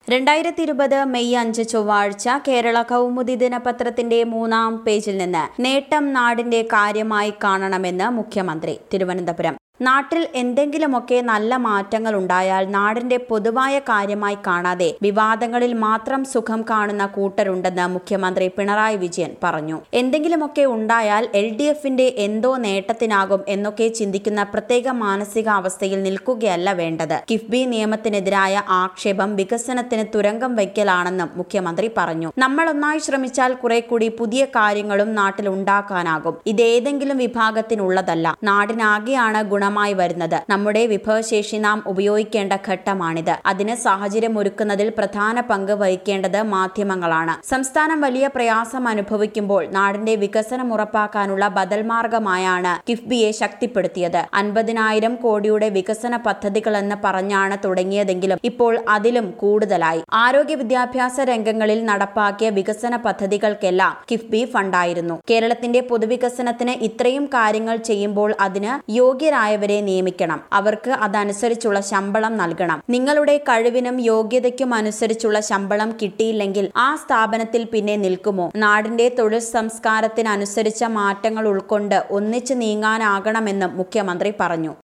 രണ്ടായിരത്തി ഇരുപത് മെയ് അഞ്ച് ചൊവ്വാഴ്ച കേരള കൗമുദി ദിനപത്രത്തിന്റെ മൂന്നാം പേജിൽ നിന്ന് നേട്ടം നാടിന്റെ കാര്യമായി കാണണമെന്ന് മുഖ്യമന്ത്രി തിരുവനന്തപുരം നാട്ടിൽ എന്തെങ്കിലുമൊക്കെ നല്ല മാറ്റങ്ങൾ ഉണ്ടായാൽ നാടിന്റെ പൊതുവായ കാര്യമായി കാണാതെ വിവാദങ്ങളിൽ മാത്രം സുഖം കാണുന്ന കൂട്ടരുണ്ടെന്ന് മുഖ്യമന്ത്രി പിണറായി വിജയൻ പറഞ്ഞു എന്തെങ്കിലുമൊക്കെ ഉണ്ടായാൽ എൽ ഡി എഫിന്റെ എന്തോ നേട്ടത്തിനാകും എന്നൊക്കെ ചിന്തിക്കുന്ന പ്രത്യേക മാനസികാവസ്ഥയിൽ നിൽക്കുകയല്ല വേണ്ടത് കിഫ്ബി നിയമത്തിനെതിരായ ആക്ഷേപം വികസനത്തിന് തുരങ്കം വയ്ക്കലാണെന്നും മുഖ്യമന്ത്രി പറഞ്ഞു നമ്മൾ ഒന്നായി ശ്രമിച്ചാൽ കുറെ കൂടി പുതിയ കാര്യങ്ങളും നാട്ടിൽ ഉണ്ടാക്കാനാകും ഇതേതെങ്കിലും വിഭാഗത്തിനുള്ളതല്ല നാടിനാകെയാണ് ഗുണമായി വരുന്നത് നമ്മുടെ വിഭവശേഷി നാം ഉപയോഗിക്കേണ്ട ഘട്ടമാണിത് അതിന് സാഹചര്യം ഒരുക്കുന്നതിൽ പ്രധാന പങ്ക് വഹിക്കേണ്ടത് മാധ്യമങ്ങളാണ് സംസ്ഥാനം വലിയ പ്രയാസം അനുഭവിക്കുമ്പോൾ നാടിന്റെ വികസനം ഉറപ്പാക്കാനുള്ള ബദൽ മാർഗമായാണ് കിഫ്ബിയെ ശക്തിപ്പെടുത്തിയത് അൻപതിനായിരം കോടിയുടെ വികസന പദ്ധതികളെന്ന് പറഞ്ഞാണ് തുടങ്ങിയതെങ്കിലും ഇപ്പോൾ അതിലും കൂടുതലായി ആരോഗ്യ വിദ്യാഭ്യാസ രംഗങ്ങളിൽ നടപ്പാക്കിയ വികസന പദ്ധതികൾക്കെല്ലാം കിഫ്ബി ഫണ്ടായിരുന്നു കേരളത്തിന്റെ പൊതുവികസനത്തിന് ഇത്രയും കാര്യങ്ങൾ ചെയ്യുമ്പോൾ അതിന് യോഗ്യരായവരെ നിയമിക്കണം അവർക്ക് അതനുസരിച്ചുള്ള ശമ്പളം നൽകണം നിങ്ങളുടെ കഴിവിനും യോഗ്യതയ്ക്കും അനുസരിച്ചുള്ള ശമ്പളം കിട്ടിയില്ലെങ്കിൽ ആ സ്ഥാപനത്തിൽ പിന്നെ നിൽക്കുമോ നാടിന്റെ തൊഴിൽ സംസ്കാരത്തിനനുസരിച്ച മാറ്റങ്ങൾ ഉൾക്കൊണ്ട് ഒന്നിച്ചു നീങ്ങാനാകണമെന്നും മുഖ്യമന്ത്രി പറഞ്ഞു